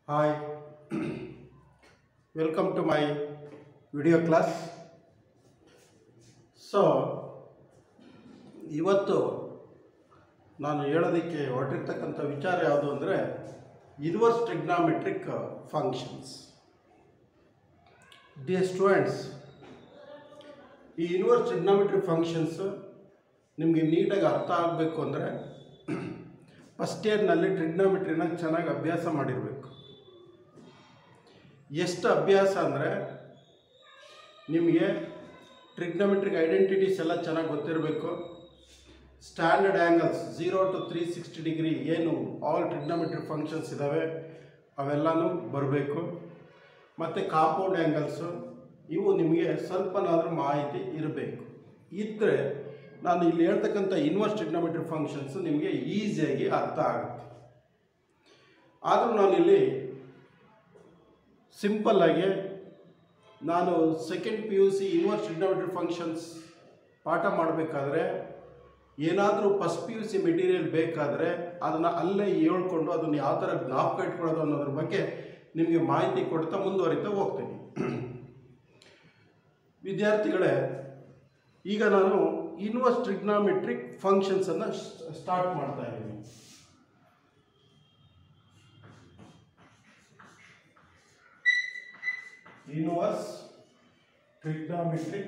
Hi, welcome to my video class. So ಇವತ್ತು ನಾನು ಹೇಳೋದಕ್ಕೆ ಹೊರಟಿರ್ತಕ್ಕಂಥ ವಿಚಾರ ಯಾವುದು ಅಂದರೆ inverse trigonometric functions the students ಈ ಇನ್ವರ್ಸ್ ಟ್ರಿಗ್ನಾಮೆಟ್ರಿಕ್ ಫಂಕ್ಷನ್ಸ್ ನಿಮಗೆ ನೀಟಾಗಿ ಅರ್ಥ ಆಗಬೇಕು ಅಂದರೆ ಫಸ್ಟ್ ಇಯರ್ನಲ್ಲಿ ಟ್ರಿಗ್ನಾಮೆಟ್ರಿನ ಚೆನ್ನಾಗಿ ಅಭ್ಯಾಸ ಮಾಡಿರಬೇಕು ಎಷ್ಟು ಅಭ್ಯಾಸ ಅಂದರೆ ನಿಮಗೆ ಟ್ರಿಗ್ನಮೆಟ್ರಿಕ್ ಐಡೆಂಟಿಟೀಸ್ ಎಲ್ಲ ಚೆನ್ನಾಗಿ ಗೊತ್ತಿರಬೇಕು standard angles zero to three sixty degree ಏನು ಆಲ್ ಟ್ರಿಗ್ನಮೆಟ್ರಿಕ್ ಫಂಕ್ಷನ್ಸ್ ಇದ್ದಾವೆ ಅವೆಲ್ಲನೂ ಬರಬೇಕು ಮತ್ತು ಕಾಂಪೌಂಡ್ ಆ್ಯಂಗಲ್ಸು ಇವು ನಿಮಗೆ ಸ್ವಲ್ಪನಾದರೂ ಮಾಹಿತಿ ಇರಬೇಕು ಇದ್ದರೆ ನಾನು ಇಲ್ಲಿ ಹೇಳ್ತಕ್ಕಂಥ ಇನ್ವರ್ಸ್ ಟ್ರಿಗ್ನಮೆಟ್ರಿಕ್ ಫಂಕ್ಷನ್ಸು ನಿಮಗೆ ಈಸಿಯಾಗಿ ಅರ್ಥ ಆಗುತ್ತೆ ಆದರೂ ನಾನಿಲ್ಲಿ ಸಿಂಪಲ್ಲಾಗಿ ನಾನು second P U C inverse trigonometric functions ಪಾಠ ಮಾಡಬೇಕಾದ್ರೆ ಏನಾದರೂ first P U C material ಬೇಕಾದರೆ ಅದನ್ನು ಅಲ್ಲೇ ಹೇಳ್ಕೊಂಡು ಅದನ್ನು ಯಾವ ಥರ ಜ್ಞಾಪಕ ಇಟ್ಕೊಳ್ಳೋದು ಅನ್ನೋದ್ರ ಬಗ್ಗೆ ನಿಮಗೆ ಮಾಹಿತಿ ಕೊಡ್ತಾ ಮುಂದುವರಿತಾ ಹೋಗ್ತೀನಿ ವಿದ್ಯಾರ್ಥಿಗಳೇ ಈಗ ನಾನು ಇನ್ವರ್ಸ್ ಟ್ರಿಗ್ನಾಮೆಟ್ರಿಕ್ ಫಂಕ್ಷನ್ಸನ್ನು ಸ್ಟಾರ್ಟ್ ಮಾಡ್ತಾ ಇದ್ದೀನಿ inverse trigonometric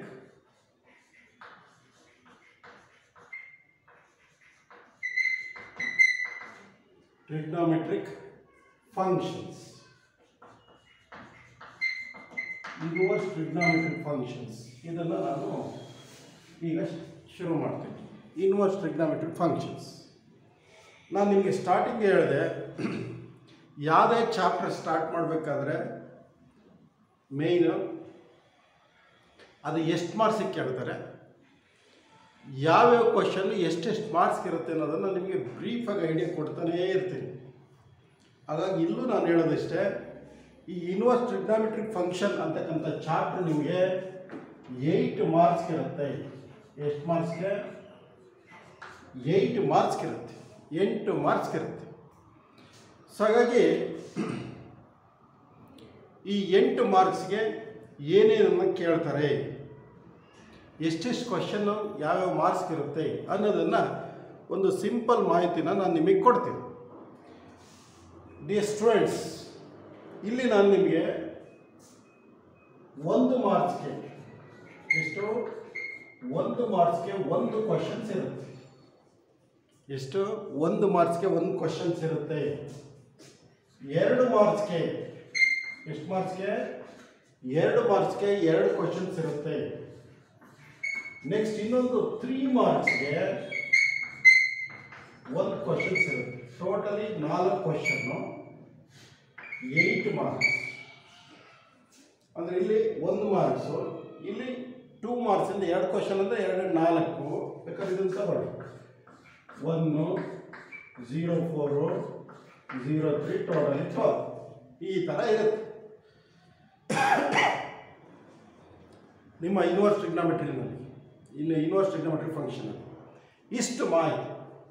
trigonometric functions inverse trigonometric functions ಇದನ್ನು ನಾನು ಈಗ ಶುರು ಮಾಡ್ತೀನಿ ಇನ್ವರ್ಸ್ ಟ್ರಿಗ್ನಾಮೆಟ್ರಿಕ್ ಫಂಕ್ಷನ್ಸ್ ನಾನು ನಿಮಗೆ ಸ್ಟಾರ್ಟಿಂಗ್ ಹೇಳಿದೆ ಯಾವುದೇ ಚಾಪ್ಟರ್ ಸ್ಟಾರ್ಟ್ ಮಾಡಬೇಕಾದ್ರೆ ಮೇಯ್ನು ಅದು ಎಷ್ಟು ಮಾರ್ಕ್ಸಿಗೆ ಕೇಳ್ತಾರೆ ಯಾವ್ಯಾವ ಕ್ವಶನ್ ಎಷ್ಟೆಷ್ಟು ಮಾರ್ಕ್ಸ್ ಇರುತ್ತೆ ಅನ್ನೋದನ್ನು ನಿಮಗೆ ಬ್ರೀಫಾಗಿ ಐಡಿಯಾ ಕೊಡ್ತಾನೇ ಇರ್ತೀನಿ ಹಾಗಾಗಿ ಇಲ್ಲೂ ನಾನು ಹೇಳೋದಿಷ್ಟೇ ಈ ಇನ್ವರ್ಸ್ ಟ್ರಿಗ್ನಾಮೆಟ್ರಿಕ್ ಫಂಕ್ಷನ್ ಅಂತಕ್ಕಂಥ ಚಾಪ್ಟರ್ ನಿಮಗೆ ಏಯ್ಟ್ ಮಾರ್ಕ್ಸ್ ಇರುತ್ತೆ ಎಷ್ಟು ಮಾರ್ಕ್ಸ್ಗೆ ಏಯ್ಟ್ ಮಾರ್ಕ್ಸ್ ಇರುತ್ತೆ ಎಂಟು ಮಾರ್ಕ್ಸ್ ಇರುತ್ತೆ ಸೊ ಹಾಗಾಗಿ ಈ ಎಂಟು ಮಾರ್ಕ್ಸ್ಗೆ ಏನೇನನ್ನು ಕೇಳ್ತಾರೆ ಎಷ್ಟೆಷ್ಟು ಕ್ವಶನ್ನು ಯಾವ್ಯಾವ ಮಾರ್ಕ್ಸ್ ಇರುತ್ತೆ ಅನ್ನೋದನ್ನು ಒಂದು ಸಿಂಪಲ್ ಮಾಹಿತಿನ ನಾನು ನಿಮಗೆ ಕೊಡ್ತೀನಿ ಡಿ ಸ್ಟೂಡೆಂಟ್ಸ್ ಇಲ್ಲಿ ನಾನು ನಿಮಗೆ ಒಂದು ಮಾರ್ಕ್ಸ್ಗೆ ಎಷ್ಟು ಒಂದು ಮಾರ್ಕ್ಸ್ಗೆ ಒಂದು ಕ್ವಶನ್ಸ್ ಇರುತ್ತೆ ಎಷ್ಟು ಒಂದು ಮಾರ್ಕ್ಸ್ಗೆ ಒಂದು ಕ್ವಶನ್ಸ್ ಇರುತ್ತೆ ಎರಡು ಮಾರ್ಕ್ಸ್ಗೆ ಎಷ್ಟು ಮಾರ್ಕ್ಸ್ಗೆ ಎರಡು ಮಾರ್ಕ್ಸ್ಗೆ ಎರಡು ಕ್ವಶನ್ಸ್ ಇರುತ್ತೆ ನೆಕ್ಸ್ಟ್ ಇನ್ನೊಂದು ತ್ರೀ ಮಾರ್ಕ್ಸ್ಗೆ ಒಂದು ಕ್ವಶನ್ಸ್ ಇರುತ್ತೆ ಟೋಟಲಿ ನಾಲ್ಕು ಕ್ವಶನ್ನು ಏಯ್ಟ್ ಮಾರ್ಕ್ಸ್ ಅಂದರೆ ಇಲ್ಲಿ ಒಂದು ಮಾರ್ಕ್ಸು ಇಲ್ಲಿ ಟೂ ಮಾರ್ಕ್ಸಿಂದ ಎರಡು ಕ್ವಶನ್ ಅಂದರೆ ಎರಡು ನಾಲ್ಕು ಬೇಕಾದ್ರೆ ಇದನ್ನು ತಗೊಳ್ಳಿ one zero four zero three totally twelve ಈ ಥರ ಇರುತ್ತೆ ನಿಮ್ಮ ಇನ್ವರ್ಸ್ ಟ್ರಿಗ್ನಾಮೆಟ್ರಿನಲ್ಲಿ ಇನ್ನು ಇನ್ವರ್ಸ್ ಟ್ರಿಗ್ನಾಮೆಟ್ರಿ ಫಂಕ್ಷನ್ ಇಷ್ಟು ಮಾಹಿತಿ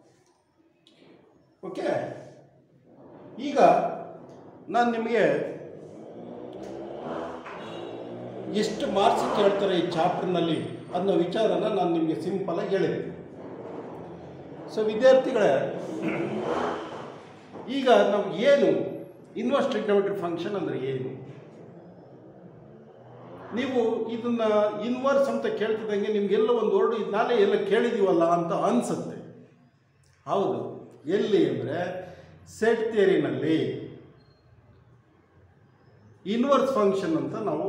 ಓಕೆ ಈಗ ನಾನು ನಿಮಗೆ ಎಷ್ಟು ಮಾರ್ಕ್ಸ್ ಕೇಳ್ತಾರೆ ಈ ಚಾಪ್ಟರ್ನಲ್ಲಿ ಅನ್ನೋ ವಿಚಾರನ ನಾನು ನಿಮಗೆ ಸಿಂಪಲಾಗಿ ಹೇಳಿದೆ ಸೊ ವಿದ್ಯಾರ್ಥಿಗಳೇ ಈಗ ನಾವು ಏನು ಇನ್ವರ್ಸ್ ಟ್ರಿಗ್ನಮೆಟ್ರಿ ಫಂಕ್ಷನ್ ಅಂದರೆ ಏನು ನೀವು ಇದನ್ನ ಇನ್ವರ್ಸ್ ಅಂತ ಕೇಳ್ತಿದ್ದಂಗೆ ನಿಮಗೆಲ್ಲ ಒಂದು ವರ್ಡು ಇದು ನಾಳೆ ಎಲ್ಲ ಕೇಳಿದೀವಲ್ಲ ಅಂತ ಅನಿಸುತ್ತೆ ಹೌದು ಎಲ್ಲಿ ಅಂದರೆ ಸೆಟ್ ಥಿಯರಿನಲ್ಲಿ ಇನ್ವರ್ಸ್ ಫಂಕ್ಷನ್ ಅಂತ ನಾವು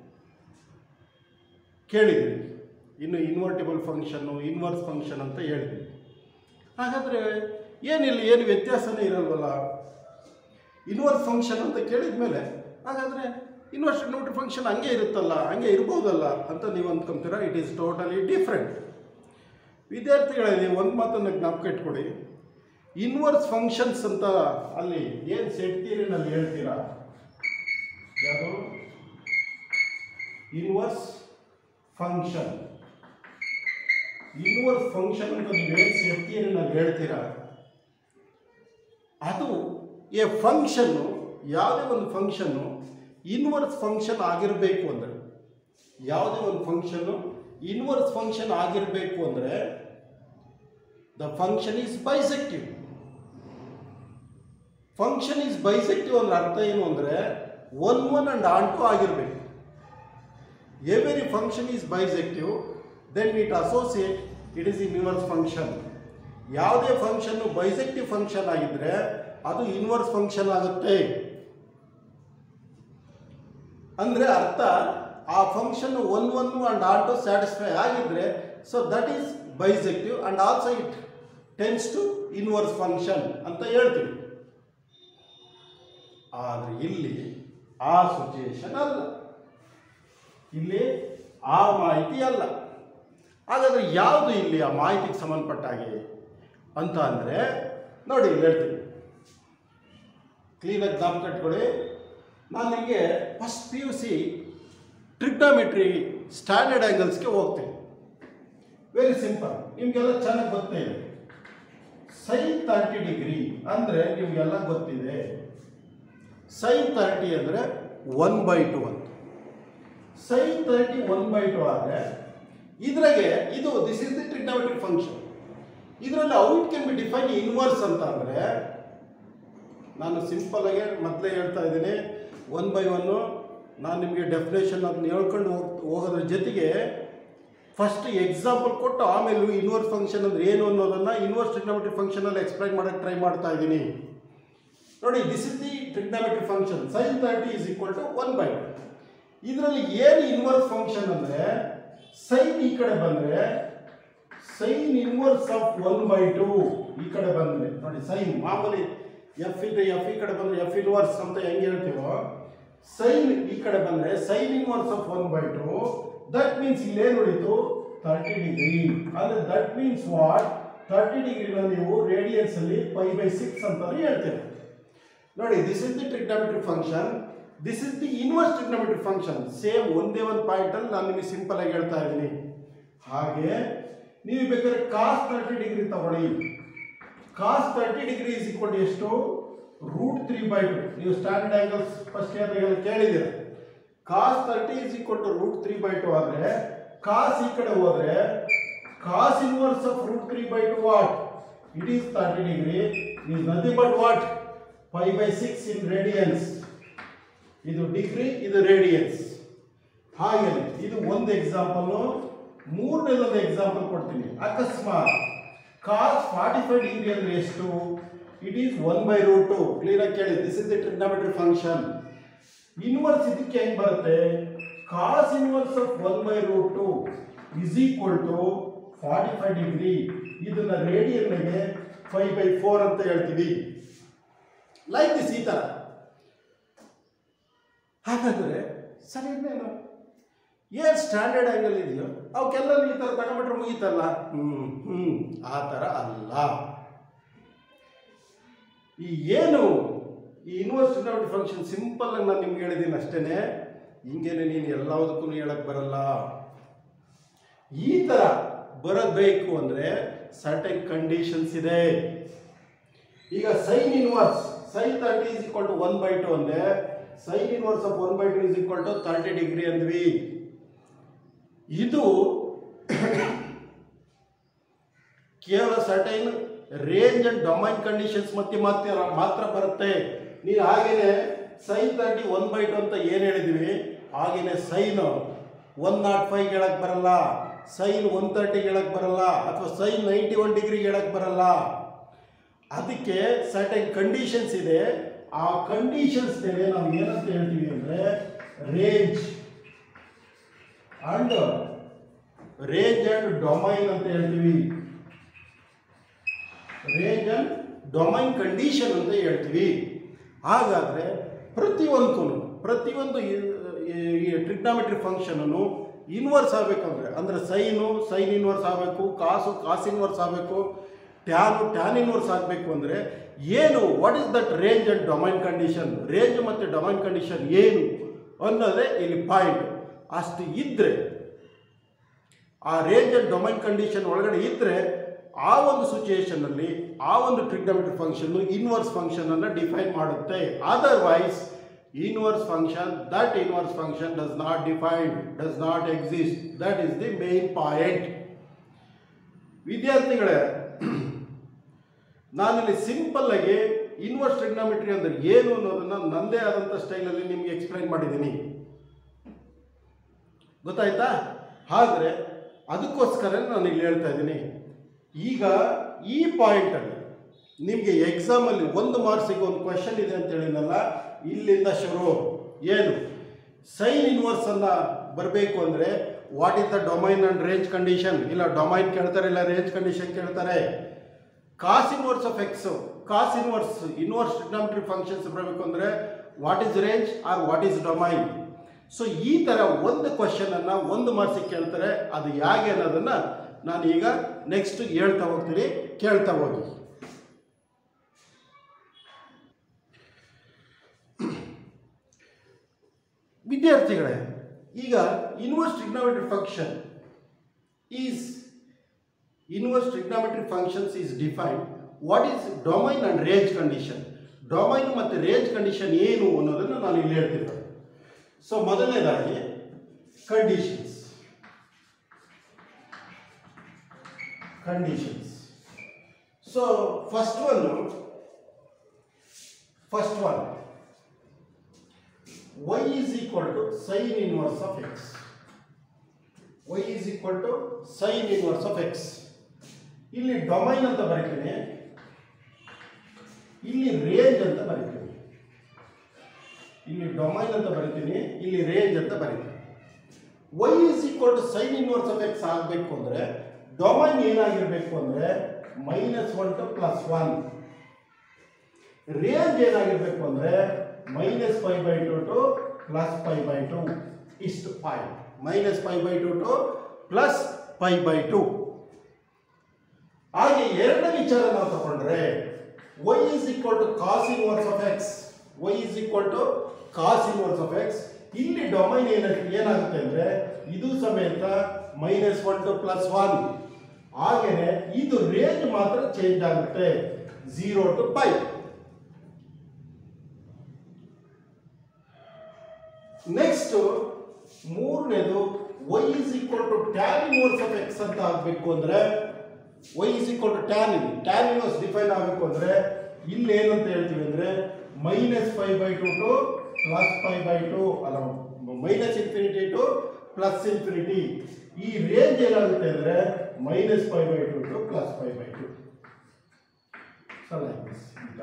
ಕೇಳಿದ್ವಿ ಇನ್ನು ಇನ್ವರ್ಟಿಬಲ್ ಫಂಕ್ಷನ್ನು ಇನ್ವರ್ಸ್ ಫಂಕ್ಷನ್ ಅಂತ ಹೇಳಿದ್ವಿ ಹಾಗಾದರೆ ಏನಿಲ್ಲ ಏನು ವ್ಯತ್ಯಾಸನೇ ಇರಲ್ವಲ್ಲ ಇನ್ವರ್ಸ್ ಫಂಕ್ಷನ್ ಅಂತ ಕೇಳಿದ ಮೇಲೆ ಹಾಗಾದರೆ ಇನ್ವರ್ಸ್ ನೋಟ್ರಿ ಫಂಕ್ಷನ್ ಹಂಗೆ ಇರುತ್ತಲ್ಲ ಹಂಗೆ ಇರ್ಬೋದಲ್ಲ ಅಂತ ನೀವು ಅಂದ್ಕೊಂತೀರ ಇಟ್ ಈಸ್ ಟೋಟಲಿ ಡಿಫ್ರೆಂಟ್ ವಿದ್ಯಾರ್ಥಿಗಳಲ್ಲಿ ಒಂದು ಮಾತನ್ನು ಜ್ಞಾಪಕ ಇಟ್ಕೊಡಿ ಇನ್ವರ್ಸ್ ಫಂಕ್ಷನ್ಸ್ ಅಂತ ಅಲ್ಲಿ ಏನು ಸೆಟ್ ಥಿಯರಿನಲ್ಲಿ ಹೇಳ್ತೀರಾ ಯಾವುದು ಇನ್ವರ್ಸ್ ಫಂಕ್ಷನ್ ಇನ್ವರ್ಸ್ ಫಂಕ್ಷನ್ ಅಂತ ನೀವು ಏನು ಸೆಟ್ ಥಿಯರಿನಲ್ಲಿ ಹೇಳ್ತೀರಾ ಅದು ಎ ಫಂಕ್ಷನ್ನು ಯಾವುದೇ ಒಂದು ಫಂಕ್ಷನ್ನು ಇನ್ವರ್ಸ್ ಫಂಕ್ಷನ್ ಆಗಿರಬೇಕು ಅಂದರೆ ಯಾವುದೇ ಒಂದು ಫಂಕ್ಷನ್ನು ಇನ್ವರ್ಸ್ ಫಂಕ್ಷನ್ ಆಗಿರಬೇಕು ಅಂದರೆ the function is bijective function is bijective ಅಂದ್ರೆ ಅರ್ಥ ಏನು ಅಂದರೆ one one and onto ಆಗಿರಬೇಕು every function is bijective then it associate it is in inverse function ಯಾವುದೇ ಫಂಕ್ಷನ್ನು ಬೈಸೆಕ್ಟಿವ್ ಫಂಕ್ಷನ್ ಆಗಿದ್ದರೆ ಅದು ಇನ್ವರ್ಸ್ ಫಂಕ್ಷನ್ ಆಗುತ್ತೆ ಅಂದರೆ ಅರ್ಥ ಆ function one one and onto satisfy ಆಗಿದ್ರೆ so that is bijective and also it tends to inverse function ಅಂತ ಹೇಳ್ತೀವಿ ಆದರೆ ಇಲ್ಲಿ ಆ ಸಿಚುಯೇಷನ್ ಅಲ್ಲ ಇಲ್ಲಿ ಆ ಮಾಹಿತಿ ಅಲ್ಲ ಹಾಗಾದರೆ ಯಾವುದು ಇಲ್ಲಿ ಆ ಮಾಹಿತಿಗೆ ಸಂಬಂಧಪಟ್ಟ ಹಾಗೆ ಅಂತ ಅಂದರೆ ನೋಡಿ ಇಲ್ಲಿ ಹೇಳ್ತೀನಿ ಕ್ಲೀನಾಗಿ ಜ್ಞಾಪಕ ಕಟ್ಕೊಳ್ಳಿ ನಾನು ನಿಮಗೆ first P U C trigonometry standard ಆ್ಯಂಗಲ್ಸ್ಗೆ ಹೋಗ್ತೀನಿ ವೆರಿ ಸಿಂಪಲ್ ನಿಮಗೆಲ್ಲ ಚೆನ್ನಾಗಿ ಗೊತ್ತೇ ಇದೆ ಸೈನ್ ತರ್ಟಿ ಡಿಗ್ರಿ ಅಂದರೆ ನಿಮಗೆಲ್ಲ ಗೊತ್ತಿದೆ ಸೈನ್ ತರ್ಟಿ ಅಂದರೆ ಒನ್ ಬೈ ಟು ಅಂತ sine thirty one by two ಆದರೆ ಇದ್ರಾಗೆ ಇದು this is the trigonometric function ಇದರಲ್ಲಿ out can be define inverse ಅಂತ ಅಂದರೆ ನಾನು ಸಿಂಪಲ್ ಆಗಿ ಮೊದಲೇ ಹೇಳ್ತಾ ಇದ್ದೀನಿ ಒನ್ ಬೈ ಒನ್ನು ನಾನು ನಿಮಗೆ ಡೆಫಿನೇಷನ್ ಅದನ್ನ ಹೇಳ್ಕೊಂಡು ಹೋಗ್ ಹೋಗೋದ್ರ ಜೊತೆಗೆ ಫಸ್ಟ್ ಎಕ್ಸಾಂಪಲ್ ಕೊಟ್ಟು ಆಮೇಲೆ ಇನ್ವರ್ಸ್ ಫಂಕ್ಷನ್ ಅಂದ್ರೆ ಏನು ಅನ್ನೋದನ್ನು ಇನ್ವರ್ಸ್ ಟ್ರಿಗ್ನಾಮೆಟ್ರಿಕ್ ಫಂಕ್ಷನಲ್ಲಿ ಎಕ್ಸ್ಪ್ಲೈನ್ ಮಾಡೋಕ್ಕೆ ಟ್ರೈ ಮಾಡ್ತಾ ಇದ್ದೀನಿ ನೋಡಿ this is the trigonometric function sine thirty is equal to one by ಇದರಲ್ಲಿ ಏನು ಇನ್ವರ್ಸ್ ಫಂಕ್ಷನ್ ಅಂದರೆ ಸೈನ್ ಈ ಕಡೆ ಬಂದರೆ sine inverse of one by two ಈ ಕಡೆ ಬಂದರೆ ನೋಡಿ ಸೈನ್ ಮಾಮೂಲಿ ಎಫ್ ಇದೆ ಎಫ್ ಈ ಕಡೆ ಬಂದರೆ ಎಫ್ ಇನ್ವರ್ಸ್ ಅಂತ ಹೆಂಗೆ ಹೇಳ್ತೀವೋ ಸೈನ್ ಈ ಕಡೆ ಬಂದರೆ sine inverse of one by two that means ಇಲ್ಲೇನು ಉಳಿತು ತರ್ಟಿ ಡಿಗ್ರಿ ಅಂದರೆ ದಟ್ ಮೀನ್ಸ್ ವಾಟ್ ತರ್ಟಿ ಡಿಗ್ರಿನ ನೀವು ರೇಡಿಯನ್ಸ್ ಅಲ್ಲಿ ಫೈವ್ ಬೈ ಸಿಕ್ಸ್ ಅಂತಾನೆ ಹೇಳ್ತೀರಿ ನೋಡಿ this is the trigonometric function this is the inverse trigonometric function same ಒಂದೇ ಒಂದು ಪಾಯಿಂಟಲ್ಲಿ ನಾನು ನಿಮಗೆ ಸಿಂಪಲ್ ಆಗಿ ಹೇಳ್ತಾ ಇದ್ದೀನಿ ಹಾಗೆ ನೀವು ಬೇಕಾದ್ರೆ ಕಾಸ್ ತರ್ಟಿ ಡಿಗ್ರಿ ತಗೊಳ್ಳಿ cos thirty degree is equal to ಎಷ್ಟು ರೂಟ್ ತ್ರೀ ಬೈ ಟು ನೀವು ಸ್ಟ್ಯಾಂಡರ್ಡ್ ಆಂಗಲ್ಸ್ ಫಸ್ಟ್ ಇಯರ್ಗೆಲ್ಲ ಕೇಳಿದ್ದೀರ cos thirty is equal to root three by two ಆದರೆ ಕಾಸ್ ಈ ಕಡೆ ಹೋದ್ರೆ cos inverse of root three by two what it is thirty degree is nothing but what five by six in radians ಇದು degree ಇದು radians ಹಾಗೆ ಇದು ಒಂದು example ಮೂರನೇದೊಂದು example ಕೊಡ್ತೀನಿ ಅಕಸ್ಮಾತ್ ಕಾಸ್ ಫಾರ್ಟಿ ಫೈವ್ ಡಿಗ್ರಿ ಅಂದ್ರೆ ಎಷ್ಟು it is one by root two ಕ್ಲಿಯರಾಗಿ ಕೇಳಿ this is the trigonometry function inverse ಇದಕ್ಕೆ ಹೆಂಗ್ ಬರುತ್ತೆ cos inverse of one by root two is equal to forty five degree ಇದನ್ನ ರೇಡಿಯನ್ಗೆ ಫೈವ್ ಬೈ ಫೋರ್ ಅಂತ ಹೇಳ್ತೀವಿ ಲೈಕ್ ದಿಸ್ ಈ ಥರ ಹಾಗಾದರೆ ಸರಿ ಇನ್ನೇನು ಏನು ಸ್ಟ್ಯಾಂಡರ್ಡ್ ಆ್ಯಂಗಲ್ ಇದೆಯೋ ಅವಕ್ಕೆಲ್ಲ ಈ ಥರ ತಗೊಂಬಿಟ್ರೆ ಮುಗೀತಲ್ಲ ಹ್ಞೂ ಹ್ಞೂ ಆ ಥರ ಅಲ್ಲ ಈ ಏನು ಈ ಇನ್ವರ್ಸ್ ಡಿನಾಮಿನೇಟರ್ ಫಂಕ್ಷನ್ ಸಿಂಪಲ್ ಆಗಿ ನಾನು ನಿಮ್ಗೆ ಹೇಳಿದ್ದೀನಿ ಅಷ್ಟೇ ಹಿಂಗೇನೆ ನೀನು ಎಲ್ಲದಕ್ಕೂ ಹೇಳಕ್ ಬರಲ್ಲ ಈ ಥರ ಬರಬೇಕು ಅಂದರೆ ಸರ್ಟೆನ್ ಕಂಡೀಷನ್ಸ್ ಇದೆ ಈಗ sine inverse sine thirty is equal to one by two ಅಂದರೆ sine inverse of one by two is equal to thirty degree ಅಂದ್ವಿ ಇದು ಕೇವಲ certain range and domain conditions ಮತ್ತೆ ಮಾತ್ರ ಮಾತ್ರ ಬರುತ್ತೆ ನೀವು ಹಾಗೇನೆ sine thirty one by two ಅಂತ ಏನು ಹೇಳಿದ್ವಿ ಹಾಗೇನೆ ಸೈನ್ ಒನ್ ನಾಟ್ ಫೈವ್ ಹೇಳಕ್ ಬರಲ್ಲ ಸೈನ್ ಒನ್ ತರ್ಟಿ ಹೇಳಕ್ ಬರಲ್ಲ ಅಥವಾ ಸೈನ್ ನೈಂಟಿ ಒನ್ ಡಿಗ್ರಿ ಹೇಳಕ್ ಬರಲ್ಲ ಅದಕ್ಕೆ ಸರ್ಟೈನ್ ಕಂಡೀಷನ್ಸ್ ಇದೆ ಆ ಕಂಡೀಷನ್ಸ್ ಮೇಲೆ ನಾವು ಏನಂತ ಹೇಳ್ತೀವಿ ಅಂದರೆ range and range and domain ಅಂತ ಹೇಳ್ತೀವಿ ರೇಂಜ್ ಅಂಡ್ ಡೊಮೈನ್ ಕಂಡೀಷನ್ ಅಂತ ಹೇಳ್ತೀವಿ ಹಾಗಾದರೆ ಪ್ರತಿಯೊಂದಕ್ಕೂ ಪ್ರತಿಯೊಂದು ಈ ಟ್ರಿಗ್ನಾಮೆಟ್ರಿ ಫಂಕ್ಷನನ್ನು ಇನ್ವರ್ಸ್ ಆಗಬೇಕಂದ್ರೆ ಅಂದರೆ ಸೈನು ಸೈನ್ ಇನ್ವರ್ಸ್ ಆಗಬೇಕು ಕಾಸು ಕಾಸ್ ಇನ್ವರ್ಸ್ ಆಗಬೇಕು ಟ್ಯಾನು ಟ್ಯಾನ್ ಇನ್ವರ್ಸ್ ಆಗಬೇಕು ಅಂದರೆ ಏನು what is that range and domain condition range ಮತ್ತು ಡೊಮೈನ್ ಕಂಡೀಷನ್ ಏನು ಅನ್ನೋದೇ ಇಲ್ಲಿ ಪಾಯಿಂಟ್ ಅಷ್ಟು ಇದ್ದರೆ ಆ ರೇಂಜ್ ಆ್ಯಂಡ್ ಡೊಮೈನ್ ಕಂಡೀಷನ್ ಒಳಗಡೆ ಇದ್ದರೆ ಆ ಒಂದು ಸಿಚುಯೇಷನಲ್ಲಿ ಆ ಒಂದು ಟ್ರಿಗ್ನಮೆಟ್ರಿ ಫಂಕ್ಷನ್ ಇನ್ವರ್ಸ್ ಫಂಕ್ಷನ್ ಅನ್ನು ಡಿಫೈನ್ ಮಾಡುತ್ತೆ otherwise inverse function that inverse function does not define does not exist that is the main point ವಿದ್ಯಾರ್ಥಿಗಳೇ ನಾನಿಲ್ಲಿ ಸಿಂಪಲ್ ಆಗಿ ಇನ್ವರ್ಸ್ ಟ್ರಿಗ್ನೋಮೆಟ್ರಿ ಅಂದ್ರೆ ಏನು ಅನ್ನೋದನ್ನ ನಂದೇ ಆದಂಥ ಸ್ಟೈಲಲ್ಲಿ ನಿಮಗೆ ಎಕ್ಸ್ಪ್ಲೈನ್ ಮಾಡಿದ್ದೀನಿ ಗೊತ್ತಾಯ್ತಾ ಆದರೆ ಅದಕ್ಕೋಸ್ಕರ ನಾನು ಇಲ್ಲಿ ಹೇಳ್ತಾ ಇದ್ದೀನಿ ಈಗ ಈ ಪಾಯಿಂಟಲ್ಲಿ ನಿಮಗೆ ಎಕ್ಸಾಮಲ್ಲಿ ಒಂದು ಮಾರ್ಕ್ಸಿಗೆ ಒಂದು ಕ್ವೆಶನ್ ಇದೆ ಅಂತ ಹೇಳಿದ್ನಲ್ಲ ಇಲ್ಲಿಂದ ಶುರು ಏನು ಸೈನ್ ಇನ್ವರ್ಸ್ ಅನ್ನ ಬರಬೇಕು ಅಂದರೆ what is the domain and range condition ಇಲ್ಲ ಡೊಮೈನ್ ಕೇಳ್ತಾರೆ ಇಲ್ಲ ರೇಂಜ್ ಕಂಡೀಷನ್ ಕೇಳ್ತಾರೆ cos inverse of x cos inverse inverse trigonometry functions ಬರಬೇಕು ಅಂದರೆ what is range or what is domain so ಈ ಥರ ಒಂದು ಕ್ವಶನ್ ಅನ್ನ ಒಂದು ಮಾರ್ಕ್ಸಿಗೆ ಕೇಳ್ತಾರೆ ಅದು ಹೇಗೆ ಅನ್ನೋದನ್ನ ನಾನು ಈಗ ನೆಕ್ಸ್ಟ್ ಹೇಳ್ತಾ ಹೋಗ್ತೀನಿ ಕೇಳ್ತಾ ಹೋಗಿ ವಿದ್ಯಾರ್ಥಿಗಳೇ ಈಗ inverse trigonometry function is inverse trigonometry functions is defined what is domain and range condition domain ಮತ್ತು ರೇಂಜ್ ಕಂಡೀಷನ್ ಏನು ಅನ್ನೋದನ್ನು ನಾನು ಇಲ್ಲಿ ಹೇಳ್ತೀನಿ ಸೊ ಮೊದಲನೇದಾಗಿ conditions conditions so first one first one y is equal to sin inverse of x y is equal to sin inverse of x ಇಲ್ಲಿ domain ಅಂತ ಬರೀತೀನಿ ಇಲ್ಲಿ ರೇಂಜ್ ಅಂತ ಬರೀತೀನಿ ಇಲ್ಲಿ ಡೊಮೈನ್ ಅಂತ ಬರೀತೀನಿ ಇಲ್ಲಿ ರೇಂಜ್ ಅಂತ ಬರೀತೀನಿ y is equal to sin inverse of x ಆಗಬೇಕು ಅಂದರೆ ಡೊಮೈನ್ ಏನಾಗಿರಬೇಕು ಅಂದರೆ minus one to plus one range ಏನಾಗಿರ್ಬೇಕು ಅಂದರೆ minus five by two to plus five by two ಇಷ್ಟು point minus five by two to plus five by two ಹಾಗೆ ಎರಡನೇ ವಿಚಾರ ನಾವು ತಗೊಂಡ್ರೆ y is equal to cos inverse of x y is equal to cos inverse of x ಇಲ್ಲಿ domain ಏನ ಏನಾಗುತ್ತೆ ಅಂದ್ರೆ ಇದು ಸಮೇತ minus one to plus one ಹಾಗೇನೆ ಇದು ರೇಂಜ್ ಮಾತ್ರ ಚೇಂಜ್ ಆಗುತ್ತೆ ಝೀರೋ ಟು ಫೈವ್ ನೆಕ್ಸ್ಟ್ ಮೂರನೇದು y is equal to tan inverse of x ಅಂತ ಆಗಬೇಕು ಅಂದ್ರೆ y is equal to tan in tan inverse define ಆಗಬೇಕು ಅಂದ್ರೆ ಇಲ್ಲಿ ಏನಂತ ಹೇಳ್ತೀವಿ ಅಂದ್ರೆ minus five by two to plus five by two ಅಲ್ಲ minus infinity to plus infinity ಈ ರೇಂಜ್ ಏನಾಗುತ್ತೆ ಅಂದ್ರೆ minus five by two to plus five by two so like this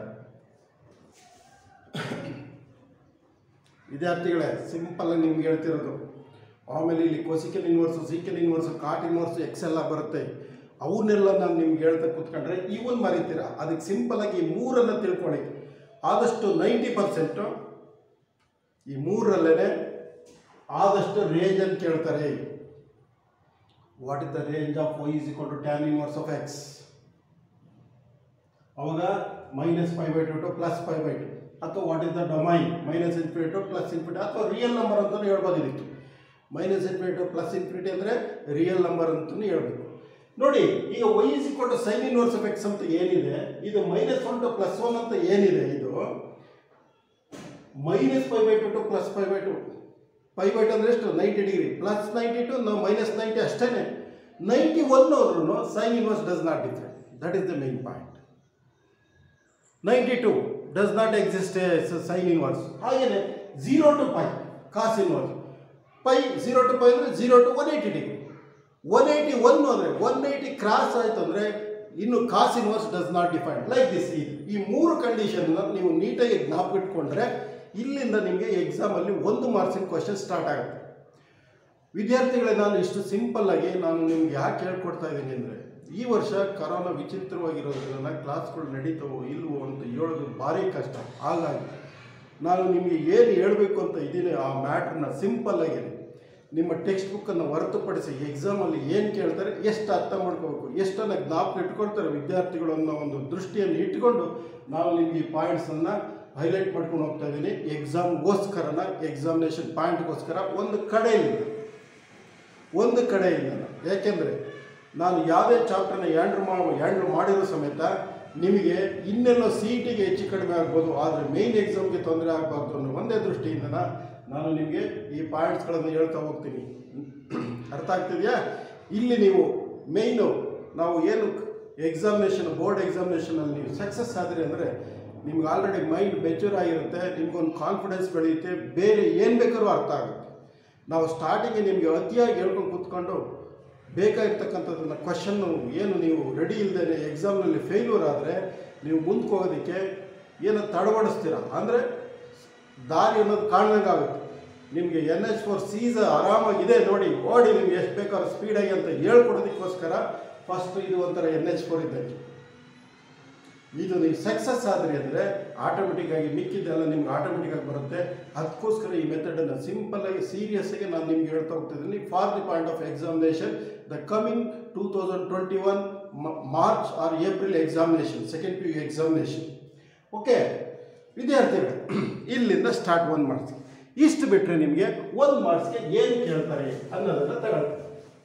ವಿದ್ಯಾರ್ಥಿಗಳೇ ಸಿಂಪಲ್ ಆಗಿ ನಿಮ್ಗೆ ಹೇಳ್ತಿರೋದು ಆಮೇಲೆ ಇಲ್ಲಿ ಕೊಸಿಕಲ್ inverse sec inverse cot inverse x ಎಲ್ಲ ಬರುತ್ತೆ ಅವನ್ನೆಲ್ಲ ನಾನು ನಿಮ್ಗೆ ಹೇಳ್ತಾ ಕೂತ್ಕೊಂಡ್ರೆ ಇವನ್ ಮರಿತೀರಾ ಅದಕ್ಕೆ ಸಿಂಪಲ್ ಆಗಿ ಈ ಮೂರನ್ನು ತಿಳ್ಕೊಳ್ಳಿ ಆದಷ್ಟು ನೈಂಟಿ ಪರ್ಸೆಂಟು ಈ ಮೂರರಲ್ಲೇ ಆದಷ್ಟು ರೇಂಜ್ ಅಂತ ಕೇಳ್ತಾರೆ what is the range of y is equal to tan inverse of x ಅವಾಗ minus five by two to plus five by two ಅಥವಾ what is the domain minus infinity to plus infinity ಅಥವಾ real number ಅಂತಲೂ ಹೇಳ್ಬೋದು ಇದಕ್ಕೆ minus infinity to plus infinity ಅಂದರೆ real number ಅಂತಲೂ ಹೇಳ್ಬೇಕು ನೋಡಿ ಈಗ y is equal to sine inverse of x ಅಂತ ಏನಿದೆ ಇದು minus one to plus one ಅಂತ ಏನಿದೆ ಇದು minus five by two to plus five by two five by two ಅಂದರೆ ಎಷ್ಟು ninety degree plus ninety to ನಾವು ಮೈನಸ್ ನೈಂಟಿ ಅಷ್ಟೇ ನೈಂಟಿ ಒನ್ ಹೋದ್ರೂ sine inverse does not different that is the main point ninety two does not exist sine inverse ಹಾಗೆಯೇ zero to pi cos inverse pi zero to pi ಅಂದರೆ zero to one eighty degree one eighty one ಅಂದರೆ one eighty cross ಆಯಿತು ಅಂದರೆ ಇನ್ನು cos inverse does not define like this ಇದು ಈ ಮೂರು ಕಂಡೀಷನ್ನ ನೀವು ನೀಟಾಗಿ ಜ್ಞಾಪಕ ಇಟ್ಕೊಂಡ್ರೆ ಇಲ್ಲಿಂದ ನಿಮಗೆ ಎಕ್ಸಾಮಲ್ಲಿ ಒಂದು ಮಾರ್ಕ್ಸಿನ ಕ್ವಶನ್ ಸ್ಟಾರ್ಟ್ ಆಗುತ್ತೆ ವಿದ್ಯಾರ್ಥಿಗಳೇ ನಾನು ಇಷ್ಟು ಸಿಂಪಲ್ ಆಗಿ ನಾನು ನಿಮ್ಗೆ ಯಾಕೆ ಹೇಳ್ಕೊಡ್ತಾ ಇದ್ದೀನಿ ಅಂದರೆ ಈ ವರ್ಷ ಕರೋನಾ ವಿಚಿತ್ರವಾಗಿರೋದ್ರಿಂದ ಕ್ಲಾಸ್ಗಳು ನಡೀತವೋ ಇಲ್ವೋ ಅಂತ ಹೇಳೋದು ಭಾರಿ ಕಷ್ಟ ಹಾಗಾಗಿ ನಾನು ನಿಮಗೆ ಏನು ಹೇಳಬೇಕು ಅಂತ ಇದ್ದೀನಿ ಆ ಮ್ಯಾಟ್ರನ್ನ ಸಿಂಪಲ್ ಆಗಿ ನಿಮ್ಮ ಟೆಕ್ಸ್ಟ್ ಬುಕ್ಕನ್ನು ಹೊರತುಪಡಿಸಿ ಎಕ್ಸಾಮಲ್ಲಿ ಏನು ಕೇಳ್ತಾರೆ ಎಷ್ಟು ಅರ್ಥ ಮಾಡ್ಕೋಬೇಕು ಎಷ್ಟನ್ನು ಜ್ಞಾಪಕ ಇಟ್ಕೊಳ್ತಾರೆ ವಿದ್ಯಾರ್ಥಿಗಳು ಅನ್ನೋ ಒಂದು ದೃಷ್ಟಿಯನ್ನು ಇಟ್ಕೊಂಡು ನಾವು ನಿಮಗೆ ಈ ಪಾಯಿಂಟ್ಸನ್ನು ಹೈಲೈಟ್ ಮಾಡ್ಕೊಂಡು ಹೋಗ್ತಾ ಇದ್ದೀನಿ ಎಕ್ಸಾಮ್ಗೋಸ್ಕರನ ಎಕ್ಸಾಮಿನೇಷನ್ ಪಾಯಿಂಟ್ಗೋಸ್ಕರ ಒಂದು ಕಡೆಯಿಂದ ಒಂದು ಕಡೆಯಿಂದ ಯಾಕೆಂದರೆ ನಾನು ಯಾವುದೇ ಚಾಪ್ಟರ್ನ ಹ್ಯಾಂಡ್ಲ್ ಮಾ ಹ್ಯಾಂಡ್ಲ್ ಮಾಡಿರೋ ಸಮೇತ ನಿಮಗೆ ಇನ್ನೆಲ್ಲೋ ಸಿ ಇ ಟಿಗೆ ಹೆಚ್ಚು ಕಡಿಮೆ ಆಗ್ಬೋದು ಆದರೆ ಮೇಯ್ನ್ ಎಕ್ಸಾಮ್ಗೆ ತೊಂದರೆ ಆಗಬಾರ್ದು ಅನ್ನೋ ಒಂದೇ ದೃಷ್ಟಿಯಿಂದ ನಾನು ನಿಮಗೆ ಈ ಪಾಯಿಂಟ್ಸ್ಗಳನ್ನು ಹೇಳ್ತಾ ಹೋಗ್ತೀನಿ ಅರ್ಥ ಆಗ್ತಿದೆಯಾ ಇಲ್ಲಿ ನೀವು ಮೇಯ್ನು ನಾವು ಏನು ಎಕ್ಸಾಮಿನೇಷನ್ ಬೋರ್ಡ್ ಎಕ್ಸಾಮಿನೇಷನಲ್ಲಿ ನೀವು ಸಕ್ಸಸ್ ಆದರೆ ಅಂದರೆ ನಿಮ್ಗೆ ಆಲ್ರೆಡಿ ಮೈಂಡ್ ಮೆಚೂರ್ ಆಗಿರುತ್ತೆ ನಿಮ್ಗೊಂದು ಕಾನ್ಫಿಡೆನ್ಸ್ ಬೆಳೆಯುತ್ತೆ ಬೇರೆ ಏನು ಬೇಕಾದ್ರೂ ಅರ್ಥ ಆಗುತ್ತೆ ನಾವು ಸ್ಟಾರ್ಟಿಂಗ್ಗೆ ನಿಮಗೆ ಅತಿಯಾಗಿ ಹೇಳ್ಕೊಂಡು ಕೂತ್ಕೊಂಡು ಬೇಕಾಗಿರ್ತಕ್ಕಂಥದ್ದನ್ನು ಕ್ವಶನ್ನು ಏನು ನೀವು ರೆಡಿ ಇಲ್ಲದೇ ಎಕ್ಸಾಮ್ನಲ್ಲಿ ಫೇಲ್ಯೂರ್ ಆದರೆ ನೀವು ಮುಂದಕ್ಕೆ ಹೋಗೋದಕ್ಕೆ ಏನೋ ತಡಬಡಿಸ್ತೀರ ಅಂದರೆ ದಾರಿ ಅನ್ನೋದು ಕಾಣ್ದಂಗೆ ಆಗುತ್ತೆ ನಿಮಗೆ ಎನ್ ಎಚ್ ಫೋರ್ ಸೀಸ ಆರಾಮಾಗಿದೆ ನೋಡಿ ಓಡಿ ನಿಮ್ಗೆ ಎಷ್ಟು ಬೇಕಾದ್ರೂ ಸ್ಪೀಡಾಗಿ ಅಂತ ಹೇಳ್ಕೊಡೋದಕ್ಕೋಸ್ಕರ ಫಸ್ಟ್ ಇದು ಒಂಥರ ಎನ್ ಎಚ್ ಫೋರ್ ಇದ್ದಂಗೆ ಇದು ನೀವು ಸಕ್ಸಸ್ ಆದ್ರಿ ಅಂದರೆ ಆಟೋಮೆಟಿಕ್ ಆಗಿ ಮಿಕ್ಕಿದ್ದೆಲ್ಲ ನಿಮ್ಗೆ ಆಟೋಮೆಟಿಕ್ ಆಗಿ ಬರುತ್ತೆ ಅದಕ್ಕೋಸ್ಕರ ಈ ಮೆಥಡನ್ನು ಸಿಂಪಲ್ ಆಗಿ ಸೀರಿಯಸ್ ಆಗಿ ನಾನು ನಿಮ್ಗೆ ಹೇಳ್ತಾ ಹೋಗ್ತಿದ್ದೀನಿ for the point of examination the coming two thousand twenty one March or April examination second P U examination okay ವಿದ್ಯಾರ್ಥಿಗಳು ಇಲ್ಲಿಂದ ಸ್ಟಾರ್ಟ್ ಒಂದು ಮಾರ್ಕ್ಸ್ ಇಷ್ಟು ಬಿಟ್ಟರೆ ನಿಮಗೆ ಒಂದು ಮಾರ್ಕ್ಸ್ಗೆ ಏನು ಕೇಳ್ತಾರೆ ಅನ್ನೋದನ್ನು ತಗೊಳ್ತಾರೆ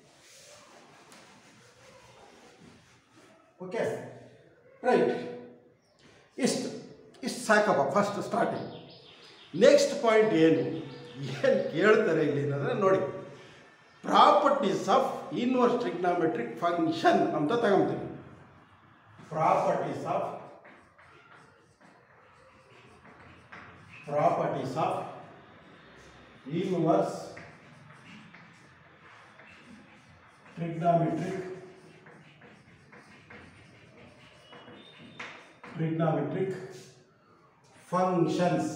ಓಕೆ ರೈಟ್ ಇಷ್ಟು ಇಷ್ಟು ಸಾಕಪ್ಪ ಫಸ್ಟ್ ಸ್ಟಾರ್ಟಿಂಗ್ ನೆಕ್ಸ್ಟ್ ಪಾಯಿಂಟ್ ಏನು ಏನು ಕೇಳ್ತಾರೆ ಇಲ್ಲಿ ಅನ್ನೋದ್ರೆ ನೋಡಿ properties of inverse trigonometric function ಅಂತ ತಗೊಂತೀವಿ properties of properties of inverse trigonometric trigonometric functions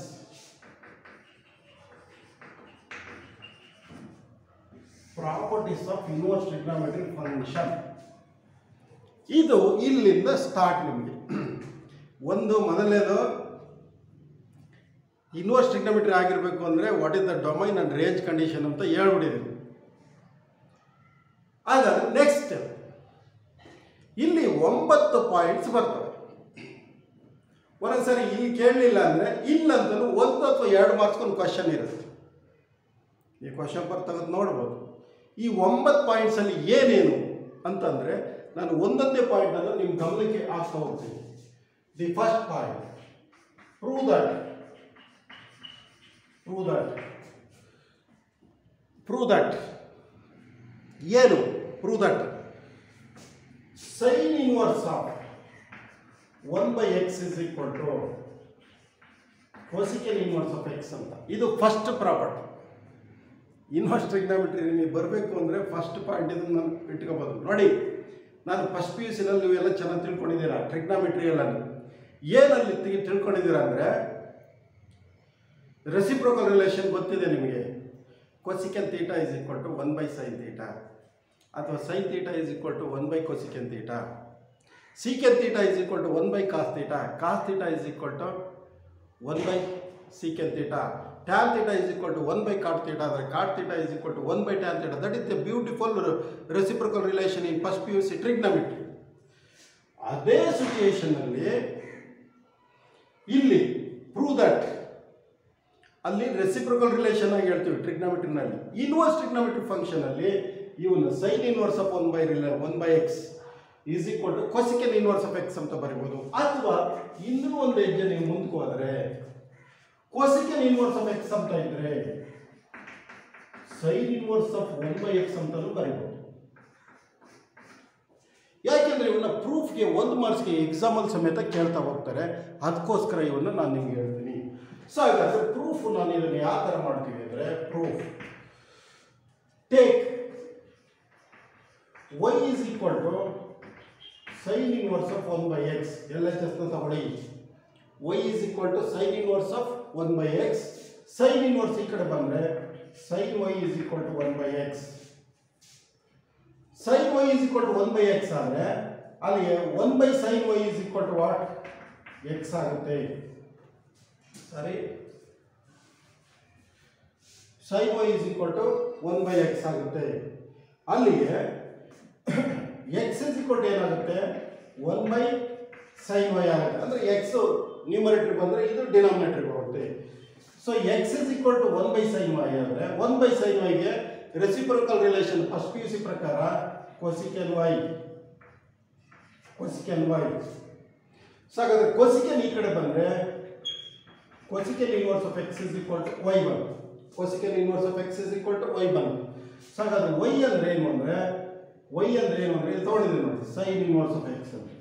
properties of inverse trigonometric function ಇದು ಇಲ್ಲಿಂದ ಸ್ಟಾರ್ಟ್ ನಿಮಗೆ ಒಂದು ಮೊದಲನೇದು ಇನ್ವರ್ಸ್ ಟ್ರಿಗ್ನೋಮೆಟ್ರಿ ಆಗಿರಬೇಕು ಅಂದರೆ what is the domain and range condition ಅಂತ ಹೇಳ್ಬಿಟ್ಟಿದ್ದೀನಿ ಆಗ ನೆಕ್ಸ್ಟ್ ಇಲ್ಲಿ ಒಂಬತ್ತು ಪಾಯಿಂಟ್ಸ್ ಬರ್ತವೆ ಒಂದೊಂದ್ಸರಿ ಇಲ್ಲಿ ಕೇಳಲಿಲ್ಲ ಅಂದರೆ ಇಲ್ಲಂತಲೂ ಒಂದು ಅಥವಾ ಎರಡು ಮಾರ್ಕ್ಸ್ ಒಂದು ಕ್ವಶನ್ ಇರುತ್ತೆ ಈ ಕ್ವಶನ್ ಪರ್ ತೆಗೆದು ನೋಡ್ಬೋದು ಈ ಒಂಬತ್ತು ಪಾಯಿಂಟ್ಸಲ್ಲಿ ಏನೇನು ಅಂತಂದರೆ ನಾನು ಒಂದೊಂದೇ ಪಾಯಿಂಟನ್ನು ನಿಮ್ಮ ಗಮನಕ್ಕೆ ಹಾಕ್ತಾ ಹೋಗ್ತೀನಿ the first point prove that prove that prove that ಏನು prove that sine inverse of one by x is equal to cosec inverse of x ಅಂತ ಇದು ಫಸ್ಟ್ ಪ್ರಾಪರ್ಟಿ ಇನ್ವರ್ಸ್ ಟ್ರಿಗ್ನಾಮೆಟ್ರಿ ನಿಮಗೆ ಬರಬೇಕು ಅಂದರೆ ಫಸ್ಟ್ ಪಾಯಿಂಟ್ ಇದನ್ನು ನಾನು ಇಟ್ಕೋಬೋದು ನೋಡಿ ನಾನು ಫಸ್ಟ್ ಪಿ ಯು ಸಿನಲ್ಲಿ ನೀವೆಲ್ಲ ಚೆನ್ನಾಗಿ ತಿಳ್ಕೊಂಡಿದ್ದೀರಾ ಟ್ರಿಗ್ನಾಮೆಟ್ರಿ ಎಲ್ಲ ಏನಲ್ಲಿ ತಿ- ತಿಳ್ಕೊಂಡಿದ್ದೀರಾ ಅಂದರೆ ರೆಸಿಪ್ರೋಕಲ್ ರಿಲೇಷನ್ ಗೊತ್ತಿದೆ ನಿಮಗೆ cosec theta is equal to one by sine theta ಅಥವಾ sine theta is equal to one by cosec theta sec theta is equal to one by cos theta cos theta is equal to one by sec theta tan theta is equal to one by cot theta ಅಂದರೆ cot theta is equal to one by tan theta that is the beautiful reciprocal relation in first P U C trigonometry ಅದೇ ಸಿಚುಯೇಷನ್ನಲ್ಲಿ ಇಲ್ಲಿ prove that ಅಲ್ಲಿ reciprocal relation ಆಗಿ ಹೇಳ್ತೀವಿ ಟ್ರಿಗ್ನಮೆಟ್ರಿನಲ್ಲಿ inverse trigonometry ಫಂಕ್ಷನಲ್ಲಿ ಇವನು sine inverse of one by ರಿಲ one by x is equal to cosec inverse of x ಅಂತ ಬರಿಬೋದು ಅಥವಾ ಇನ್ನೂ ಒಂದು ಹೆಜ್ಜೆ ನೀವು ಮುಂದಕ್ಕೆ ಹೋದರೆ ಕೊಸಿಕಲ್ ಇನ್ವರ್ಸ್ ಆಫ್ ಎಕ್ಸ್ ಅಂತ ಇದ್ರೆ sine inverse of one by x ಅಂತಲೂ ಬರಿಬೋದು ಯಾಕೆಂದ್ರೆ ಇವನ್ನ ಪ್ರೂಫ್ಗೆ ಒಂದು ಮಾರ್ಕ್ಸ್ಗೆ ಎಕ್ಸಾಮಲ್ ಸಮೇತ ಕೇಳ್ತಾ ಹೋಗ್ತಾರೆ ಅದಕ್ಕೋಸ್ಕರ ಇವನ್ನ ನಾನು ನಿಮ್ಗೆ ಹೇಳ್ತೀನಿ ಸೊ ಹಾಗಾದ್ರೆ ಪ್ರೂಫ್ ನಾನು ಇದನ್ನು ಯಾವ ಥರ ಮಾಡ್ತೀವಿ ಅಂದರೆ proof take y is equal to sine inverse of one by x L H S ತಗೊಳ್ಳಿ y is equal to sine inverse of one by x sine inverse ಈ ಕಡೆ ಬಂದರೆ sine y is equal to one by x sine y is equal to one by x ಆದರೆ ಅಲ್ಲಿಗೆ one by sine y is equal to what x ಆಗುತ್ತೆ ಸರಿ sine y is equal to one by x ಆಗುತ್ತೆ ಅಲ್ಲಿಗೆ x is equal to ಏನಾಗುತ್ತೆ one by sine y ಆಗುತ್ತೆ ಅಂದರೆ x numerator ಬಂದರೆ ಇದು ಡಿನಾಮಿನೇಟರ್ ಬರುತ್ತೆ so x is equal to one by sine y ಆದರೆ ಒನ್ ಬೈ ಸೈನ್ ವೈಗೆ reciprocal relation first P U C ಪ್ರಕಾರ cosec y cosec y so ಹಾಗಾದ್ರೆ ಕೊಸಿಕೆನ್ ಈ ಕಡೆ ಬಂದರೆ cosec inverse of x is equal to y one cosec inverse of x is equal to y one so ಹಾಗಾದ್ರೆ y ಅಂದ್ರೆ ಏನು ಅಂದರೆ Y ಅಂದ್ರೆ ಏನು ಅಂದರೆ ಇಲ್ಲಿ ತೊಗೊಂಡಿದ್ದೀವಿ ನೋಡಿ ಸೈನ್ ಇನ್ವರ್ಸ್ ಆಫ್ ಎಕ್ಸ್ ಅಂತ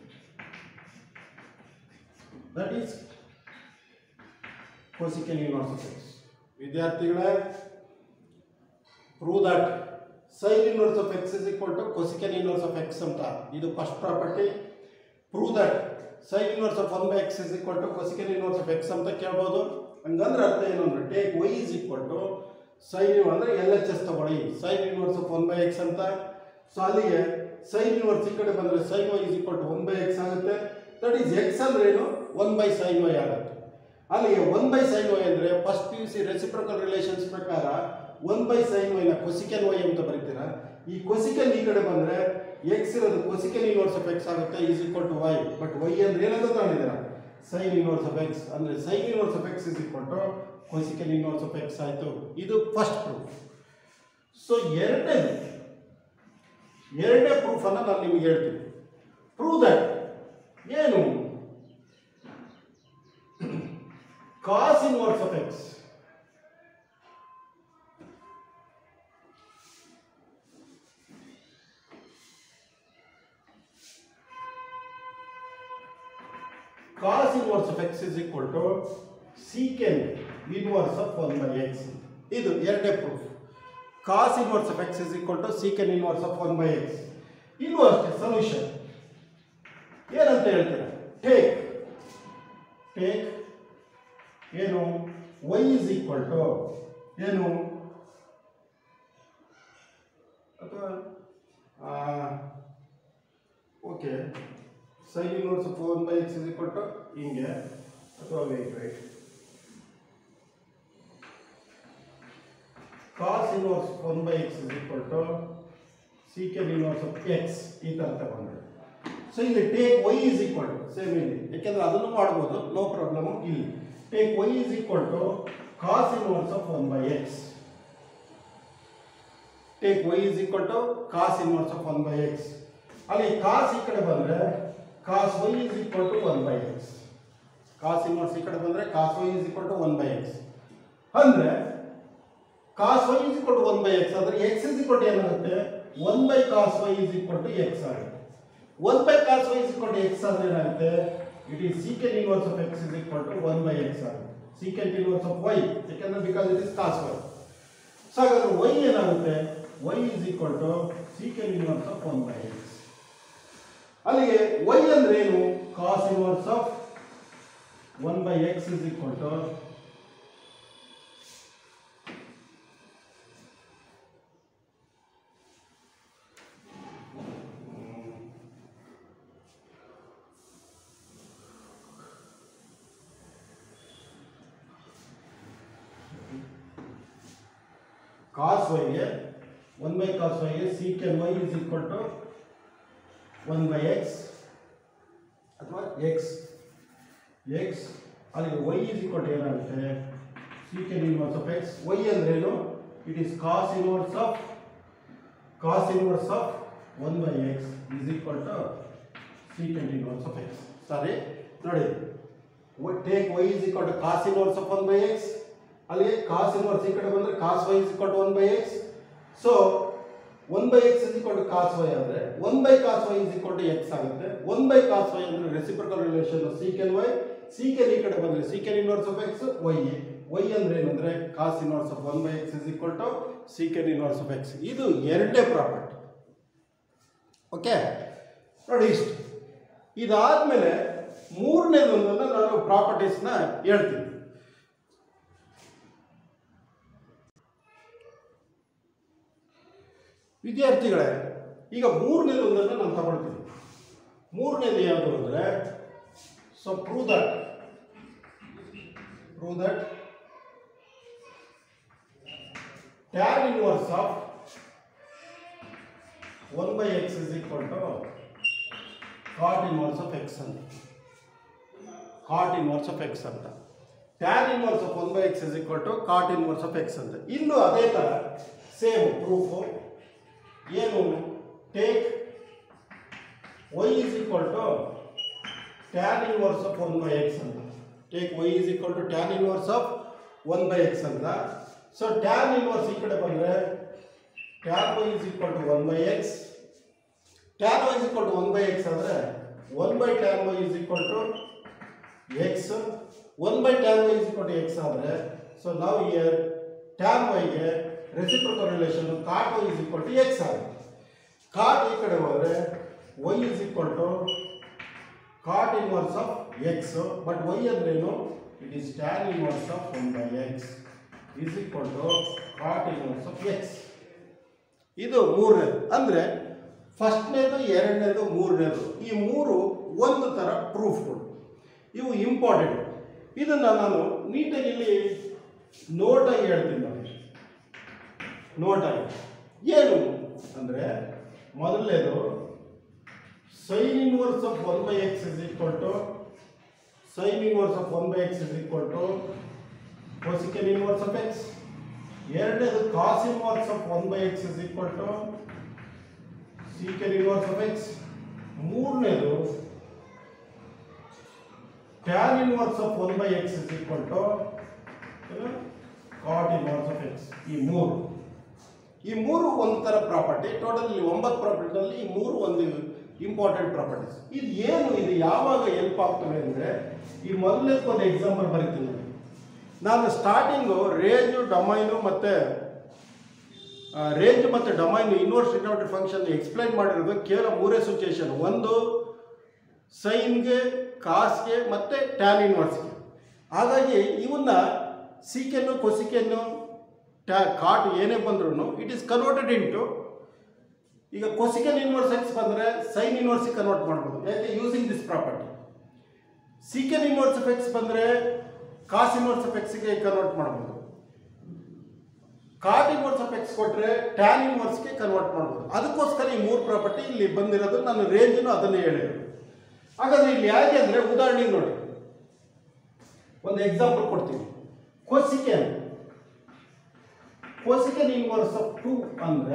that is cosecant inverse of x. ವಿದ್ಯಾರ್ಥಿಗಳೇ prove that sine inverse of x is equal to cosec inverse of x ಅಂತ ಇದು first property prove that sine inverse of one by x is equal to cosec inverse of x ಅಂತ ಕೇಳ್ಬೋದು ಹಂಗಂದ್ರೆ ಅರ್ಥ ಏನು ಅಂದ್ರೆ take y is equal to sine ಅಂದರೆ L H S ತಗೊಳ್ಳಿ sine inverse of one by x ಅಂತ so ಅಲ್ಲಿಗೆ ಸೈನ್ ಇನ್ವರ್ಸ್ ಈ ಕಡೆ ಬಂದರೆ sine y is equal to one by x ಆಗುತ್ತೆ ದಟ್ ಈಸ್ ಎಕ್ಸ್ ಅಂದ್ರೆ ಏನು ಒನ್ ಬೈ ಸೈನ್ ವೈ ಆಗುತ್ತೆ ಅಲ್ಲಿಗೆ ಒನ್ ಬೈ ಸೈನ್ ವೈ ಅಂದರೆ first P U C reciprocal relations ಪ್ರಕಾರ ಒನ್ ಬೈ ಸೈನ್ ವೈನ ಕೊಸಿಕೆನ್ ವೈ ಅಂತ ಬರೀತೀರಾ ಈ ಕೊಸಿಕೆನ್ ಈ ಕಡೆ ಬಂದರೆ ಎಕ್ಸ್ ಇರೋದು ಕೊಸಿಕೆನ್ ಇನ್ವರ್ಸ್ ಆಫ್ ಎಕ್ಸ್ ಆಗುತ್ತೆ is equal to y but y ಅಂದ್ರೆ ಏನಂತ ತಗೊಂಡಿದ್ದೀರಾ ಸೈನ್ ಇನ್ವರ್ಸ್ ಆಫ್ ಎಕ್ಸ್ ಅಂದರೆ sine inverse of x is equal to cosec inverse of x ಆಯಿತು ಇದು ಫಸ್ಟ್ ಪ್ರೂಫ್ ಸೊ ಎರಡನೇದು ಎರಡನೇ ಪ್ರೂಫನ್ನು ನಾನು ನಿಮಗೆ ಹೇಳ್ತೀನಿ ಪ್ರೂವ್ ದಟ್ ಏನು cos inverse of x cos inverse of x is equal to secant inverse of 1 by x ಇದು ಎರಡನೇ proof cos inverse of x is equal to secant inverse of 1 by x ಇಲ್ಲೂ ಅಷ್ಟೇ solution ಏನಂತ ಹೇಳ್ತೀರಾ take take ಏನು y is equal to ಏನು ಅಥವಾ okay sine inverse of one by x is equal to ಹಿಂಗೆ ಅಥವಾ wait wait cos inverse one by x is equal to sec inverse of x ಈ ಥರ ತಗೊಂಡ್ರೆ ಸೊ ಇಲ್ಲಿ take y is equal to same ಇಲ್ಲಿ ಯಾಕೆಂದ್ರೆ ಅದನ್ನು ಮಾಡ್ಬೋದು ನೋ ಪ್ರಾಬ್ಲಮ್ ಇಲ್ಲಿ take y is equal to cos inverse of one by x take y is equal to cos inverse of one by x ಅಲ್ಲಿ cos ಈ ಕಡೆ ಬಂದರೆ cos y is equal to one by x cos inverse ಈ ಕಡೆ ಬಂದರೆ cos y is equal to one by x ಅಂದರೆ cos y is equal to one by x ಅಂದರೆ x is equal to ಏನಾಗುತ್ತೆ one by cos y is equal to x ಆಗುತ್ತೆ one by cos y is equal to x ಅಂದ್ರೆ ಏನಾಗುತ್ತೆ it is secant inverse of x is equal to one by x ಆಗುತ್ತೆ secant inverse of y ಯಾಕೆಂದ್ರೆ because it is cos y so ಹಾಗಾದ್ರೆ y ಏನಾಗುತ್ತೆ y is equal to secant inverse of one by x ಅಲ್ಲಿಗೆ y ಅಂದ್ರೆ ಏನು cos inverse of one by x is equal to cos ವೈಗೆ one by cos ವೈಗೆ sec y is equal to one by x ಅಥವಾ x x ಅಲ್ಲಿಗೆ y is equal to ಏನಾಗುತ್ತೆ sec inverse of x y ಅಂದ್ರೇನು it is cos inverse of cos inverse of one by x is equal to secant inverse of x sorry ನೋಡಿ take y is equal to cos inverse of one by x ಅಲ್ಲಿಗೆ cos inverse ಈ ಕಡೆ ಬಂದರೆ cos y is equal to one by x so one by x is equal to cos y ಅಂದರೆ one by cos y is equal to x ಆಗುತ್ತೆ one by cos y ಅಂದರೆ reciprocal relation sec y sec ಈ ಕಡೆ ಬಂದರೆ sec inverse of x y y ಅಂದ್ರೆ ಏನಂದ್ರೆ cos inverse of one by x is equal to sec inverse of x ಇದು ಎರಡನೇ property okay ನೋಡಿ ಇಷ್ಟು ಇದಾದ್ಮೇಲೆ ಮೂರನೇದೊಂದನ್ನು ನಾನು ಪ್ರಾಪರ್ಟೀಸ್ನ ಹೇಳ್ತೀನಿ ವಿದ್ಯಾರ್ಥಿಗಳೇ ಈಗ ಮೂರನೇದು ಒಂದನ್ನು ನಾನು ತಗೊಳ್ತೀನಿ ಮೂರನೇದು ಯಾವುದು ಅಂದರೆ so prove that prove that tan inverse of one by x is equal to cot inverse of x ಅಂತ ಕಾಟ್ ಇನ್ವರ್ಸ್ ಆಫ್ ಎಕ್ಸ್ ಅಂತ tan inverse of one by x is equal to cot inverse of x ಅಂತ ಇಲ್ಲೂ ಅದೇ ಥರ same proof ಏನು take y is equal to tan inverse of one by x ಅಂತ take y is equal to tan inverse of one by x ಅಂತ so tan inverse ಈ ಕಡೆ ಬಂದರೆ tan y is equal to one by x tan y is equal to one by x ಅಂದರೆ one by tan y is equal to x one by tan y is equal to x ಆದರೆ so ನಾವು ಇಯರ್ tan ವೈಗೆ reciprocal relation cot y is equal to x ಆಗುತ್ತೆ cot ಈ ಕಡೆ ಹೋದರೆ y is equal to cot inverse of x but Y ಅಂದ್ರೇನು it is tan inverse of one by x is equal to cot inverse of x ಇದು ಮೂರನೇದು ಅಂದರೆ ಫಸ್ಟ್ನೇದು ಎರಡನೇದು ಮೂರನೇದು ಈ ಮೂರು ಒಂದು ಥರ ಪ್ರೂಫ್ಗಳು ಇವು ಇಂಪಾರ್ಟೆಂಟ್ ಇದನ್ನು ನಾನು ನೀಟಾಗಿ ಇಲ್ಲಿ ನೋಟಾಗಿ ಹೇಳ್ತೀನಿ ನೋಡಿ ನೋಟಾಗಿ ಏನು ಅಂದರೆ ಮೊದಲನೇದು sine inverse of one by x is equal to sine inverse of one by x is equal to cosecant inverse of x ಎರಡನೇದು cos inverse of one by x is equal to secant inverse of x ಮೂರನೇದು tan inverse of one by x is equal to cot inverse of x ಈ ಮೂರು ಈ ಮೂರು ಒಂಥರ property total ಇಲ್ಲಿ ಒಂಬತ್ತು ಪ್ರಾಪರ್ಟಿನಲ್ಲಿ ಈ ಮೂರು ಒಂದು ಇಂಪಾರ್ಟೆಂಟ್ ಪ್ರಾಪರ್ಟೀಸ್ ಇದು ಏನು ಇದು ಯಾವಾಗ ಹೆಲ್ಪ್ ಆಗ್ತವೆ ಅಂದರೆ ಈ ಮೊದಲನೇದು ಒಂದು ಎಕ್ಸಾಂಪಲ್ ಬರೀತೀನಿ ನೋಡಿ. ನಾನು ಸ್ಟಾರ್ಟಿಂಗು ರೇಂಜು ಡೊಮೈನು ಮತ್ತು ರೇಂಜ್ ಮತ್ತು domain inverse trigonometry function explain ಮಾಡಿರೋದು ಕೇವಲ ಮೂರೇ ಸಿಚುಯೇಷನ್ ಒಂದು ಸೈನ್ಗೆ ಕಾಸ್ಗೆ ಮತ್ತು ಟ್ಯಾನ್ ಇನ್ವರ್ಸ್ಗೆ ಹಾಗಾಗಿ ಇವನ್ನ ಸೀಕೆನ್ನು ಕೊಸಿಕೆನ್ನು ಟ್ಯಾ ಕಾಟ್ ಏನೇ ಬಂದ್ರೂ ಇಟ್ ಈಸ್ ಕನ್ವರ್ಟೆಡ್ ಇಂಟು ಈಗ ಕೊಸಿಕೆನ್ ಇನ್ವರ್ಸ್ ಎಕ್ಸ್ ಬಂದರೆ ಸೈನ್ ಇನ್ವರ್ಸಿಗೆ ಕನ್ವರ್ಟ್ ಮಾಡ್ಬೋದು ಯಾಕೆ using this property secant inverse of x ಬಂದರೆ ಕಾಸ್ ಇನ್ವರ್ಸ್ ಆಫ್ ಎಕ್ಸ್ಗೆ ಕನ್ವರ್ಟ್ ಮಾಡ್ಬೋದು ಕಾಟ್ ಇನ್ವರ್ಸ್ ಆಫ್ ಎಕ್ಸ್ ಕೊಟ್ಟರೆ ಟ್ಯಾನ್ ಇನ್ವರ್ಸ್ಗೆ ಕನ್ವರ್ಟ್ ಮಾಡ್ಬೋದು ಅದಕ್ಕೋಸ್ಕರ ಈ ಮೂರು ಪ್ರಾಪರ್ಟಿ ಇಲ್ಲಿ ಬಂದಿರೋದು ನಾನು ರೇಂಜನ್ನು ಅದನ್ನೇ ಹೇಳಿರೋದು ಹಾಗಾದ್ರೆ ಇಲ್ಲಿ ಹೇಗೆ ಅಂದರೆ ಉದಾಹರಣೆಗೆ ನೋಡಿ ಒಂದು ಎಕ್ಸಾಂಪಲ್ ಕೊಡ್ತೀನಿ cosecant cosecant inverse of two ಅಂದರೆ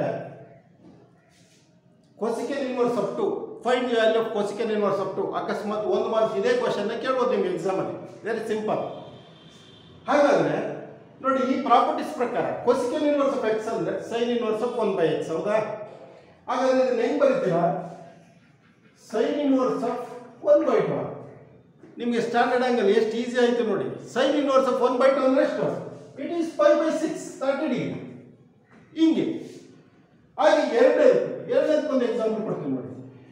cosecant inverse of two find value of cosecant inverse of two ಅಕಸ್ಮಾತ್ ಒಂದು ಮಾರ್ಕ್ಸ್ ಇದೇ ಕ್ವಶನ್ನ ಕೇಳ್ಬೋದು ನಿಮ್ಗೆ ಎಕ್ಸಾಮಲ್ಲಿ ವೆರಿ ಸಿಂಪಲ್ ಹಾಗಾದರೆ ನೋಡಿ ಈ ಪ್ರಾಪರ್ಟೀಸ್ ಪ್ರಕಾರ ಕೊಸಿಕೆನ್ ಇನ್ವರ್ಸ್ ಆಫ್ ಎಕ್ಸ್ ಅಂದರೆ sine inverse of one by x ಹೌದಾ ಹಾಗಾದ್ರೆ ಇದನ್ನ ಹೆಂಗೆ ಬರೀತೀರಾ sine inverse of one by two ನಿಮಗೆ ಸ್ಟ್ಯಾಂಡರ್ಡ್ ಆಂಗಲ್ ಎಷ್ಟು ಈಸಿ ಆಯಿತು ನೋಡಿ sine inverse of one by two ಅಂದರೆ ಎಷ್ಟು it is five by six thirty degree ಹಿಂಗೆ ಹಾಗೆ ಎರಡನೇದು ಎರಡನೇದು ಒಂದು ಎಕ್ಸಾಂಪಲ್ ಕೊಡ್ತೀನಿ ನೋಡಿ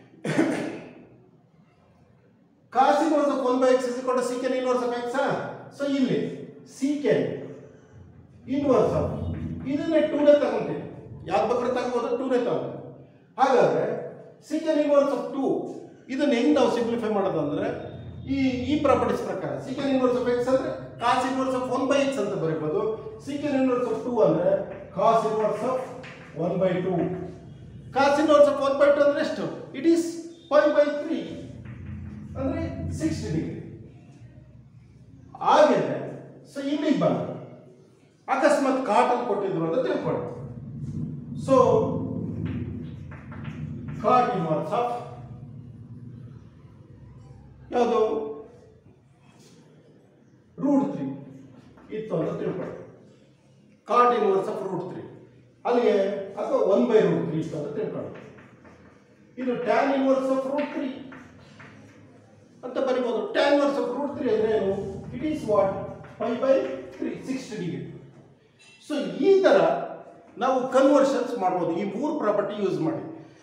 cos inverse of one by x is ಕೊಟ್ಟು secant inverse of x so ಇಲ್ಲಿ ಸೀಕೆನ್ ಇನ್ವರ್ಸ್ ಆಫ್ ಇದನ್ನೇ ಟೂನೇ ತಗೊಂತೀನಿ ಯಾವ್ದು ಬೇಕಾದ್ರೆ ತಗೋಬೋದು ಟೂನೇ ತಗೊಂಡು ಹಾಗಾದ್ರೆ ಸೀಕೆನ್ ಇನ್ವರ್ಸ್ ಆಫ್ ಟೂ ಇದನ್ನ ಹೆಂಗ್ ನಾವು ಸಿಂಪ್ಲಿಫೈ ಮಾಡೋದು ಅಂದ್ರೆ ಈ ಈ ಪ್ರಾಪರ್ಟೀಸ್ ಪ್ರಕಾರ ಸೀಕೆನ್ ಇನ್ವರ್ಸ್ ಆಫ್ ಎಕ್ಸ್ ಅಂದ್ರೆ cos inverse of one by x ಅಂತ ಬರೀಬೋದು ಸೀಕೆನ್ ಇನ್ವರ್ಸ್ ಆಫ್ ಟೂ ಅಂದ್ರೆ cos inverse of one by two cos inverse of one by two ಅಂದ್ರೆ ಎಷ್ಟು it is five by three ಅಂದ್ರೆ sixty degree ಹಾಗೇನೆ so ಇಲ್ಲಿಗೆ ಬಂದ ಅಕಸ್ಮಾತ್ ಕಾಟನ್ ಕೊಟ್ಟಿದ್ರು ಅಂತ ತಿಳ್ಕೊಳ್ಳಿ ಸೊ ಕಾಟ್ ಇನ್ವರ್ಸ್ ಆಫ್ ಯಾವುದು ರೂಟ್ ತ್ರೀ ಇತ್ತು ಅಂತ ತಿಳ್ಕೊಳ್ಳಿ cot inverse of root three ಅಲ್ಲಿಗೆ ಅಥವಾ ಒನ್ ಬೈ ರೂಟ್ ತ್ರೀ ಇತ್ತು ಅಂತ ತಿಳ್ಕೊಳ್ಳಿ ಇದು tan inverse of root three ಅಂತ ಬರಿಬೋದು tan inverse of root three ಅಂದ್ರೆ ಏನು it is what five by three sixty degree so ಈ ಥರ ನಾವು ಕನ್ವರ್ಷನ್ಸ್ ಮಾಡ್ಬೋದು ಈ ಮೂರು ಪ್ರಾಪರ್ಟಿ ಯೂಸ್ ಮಾಡಿ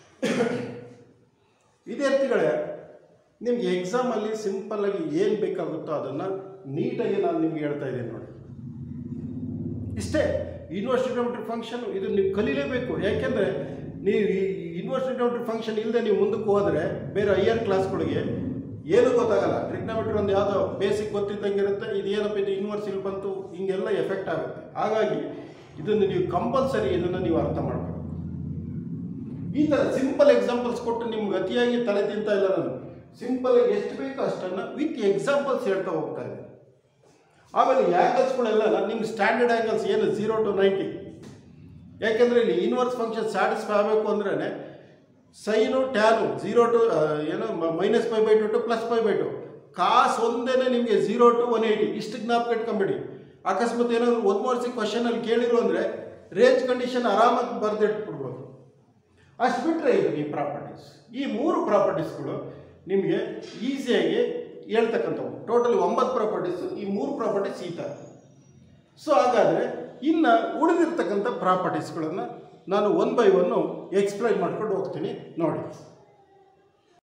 ವಿದ್ಯಾರ್ಥಿಗಳೇ ನಿಮಗೆ ಎಕ್ಸಾಮಲ್ಲಿ ಸಿಂಪಲ್ಲಾಗಿ ಏನು ಬೇಕಾಗುತ್ತೋ ಅದನ್ನು ನೀಟಾಗಿ ನಾನು ನಿಮ್ಗೆ ಹೇಳ್ತಾ ಇದ್ದೀನಿ ನೋಡಿ ಇಷ್ಟೇ ಇನ್ವರ್ಸ್ ಟ್ರಿಗ್ನೋಮೆಟ್ರಿ ಫಂಕ್ಷನ್ ಇದು ನೀವು ಕಲೀಲೇಬೇಕು ಯಾಕೆಂದರೆ ನೀವು ಈ ಇನ್ವರ್ಸ್ ಟ್ರಿಗ್ನೋಮೆಟ್ರಿ ಫಂಕ್ಷನ್ ಇಲ್ಲದೆ ನೀವು ಮುಂದಕ್ಕೆ ಹೋದರೆ ಬೇರೆ ಹೈಯರ್ ಕ್ಲಾಸ್ಗಳಿಗೆ ಏನೂ ಗೊತ್ತಾಗಲ್ಲ ಟ್ರಿಗ್ನೋಮೆಟ್ರಿ ಒಂದು ಯಾವುದೋ ಬೇಸಿಕ್ ಗೊತ್ತಿದ್ದಂಗೆ ಇರುತ್ತೆ ಇದು ಏನಪ್ಪ ಇದು ಇನ್ವರ್ಸ್ ಇಲ್ಲಿ ಬಂತು ಹಿಂಗೆಲ್ಲ ಎಫೆಕ್ಟ್ ಆಗುತ್ತೆ ಹಾಗಾಗಿ ಇದನ್ನು ನೀವು ಕಂಪಲ್ಸರಿ ಇದನ್ನು ನೀವು ಅರ್ಥ ಮಾಡಬೇಕು ಈ ಥರ ಸಿಂಪಲ್ ಎಕ್ಸಾಂಪಲ್ಸ್ ಕೊಟ್ಟು ನಿಮ್ಗೆ ಅತಿಯಾಗಿ ತಲೆ ತಿಂತಾ ಇಲ್ಲ ನಾನು ಸಿಂಪಲ್ ಆಗಿ ಎಷ್ಟು ಬೇಕೋ ಅಷ್ಟನ್ನು ವಿತ್ ಎಕ್ಸಾಂಪಲ್ಸ್ ಹೇಳ್ತಾ ಹೋಗ್ತಾ ಇದ್ದೀನಿ ಆಮೇಲೆ ಆ್ಯಂಗಲ್ಸ್ಗಳೆಲ್ಲ ನಿಮ್ಮ ಸ್ಟ್ಯಾಂಡರ್ಡ್ ಆ್ಯಂಗಲ್ಸ್ ಏನು ಝೀರೋ ಟು ನೈಂಟಿ ಯಾಕೆಂದರೆ ಇಲ್ಲಿ ಇನ್ವರ್ಸ್ ಫಂಕ್ಷನ್ ಸ್ಯಾಟಿಸ್ಫೈ ಆಗಬೇಕು ಅಂದ್ರೆ ಸೈನು ಟ್ಯಾನು ಝೀರೋ ಟು ಏನೋ minus five by two to plus five by two cos ಒಂದೇ ನಿಮಗೆ ಝೀರೋ ಟು ಒನ್ ಏಯ್ಟಿ ಇಷ್ಟು ಜ್ಞಾಪಕ ಇಟ್ಕೊಂಬಿಡಿ ಅಕಸ್ಮಾತ್ ಏನಾದರೂ ಒಂದು ಮಾರ್ಕ್ಸಿ ಕ್ವಶನಲ್ಲಿ ಕೇಳಿರು ಅಂದರೆ ರೇಂಜ್ ಕಂಡೀಷನ್ ಆರಾಮಾಗಿ ಬರೆದಿಟ್ಬಿಡ್ಬೋದು ಅಷ್ಟು ಬಿಟ್ಟರೆ ಇದು ಈ ಪ್ರಾಪರ್ಟೀಸ್ ಈ ಮೂರು ಪ್ರಾಪರ್ಟೀಸ್ಗಳು ನಿಮಗೆ ಈಸಿಯಾಗಿ ಹೇಳ್ತಕ್ಕಂಥವು ಟೋಟಲಿ ಒಂಬತ್ತು ಪ್ರಾಪರ್ಟೀಸು ಈ ಮೂರು ಪ್ರಾಪರ್ಟೀಸ್ ಈ ಥರ ಸೊ ಹಾಗಾದರೆ ಇನ್ನು ಉಳಿದಿರ್ತಕ್ಕಂಥ ಪ್ರಾಪರ್ಟೀಸ್ಗಳನ್ನು ನಾನು ಒನ್ ಬೈ ಒನ್ನು ಎಕ್ಸ್ಪ್ಲೈನ್ ಮಾಡ್ಕೊಂಡು ಹೋಗ್ತೀನಿ ನೋಡಿ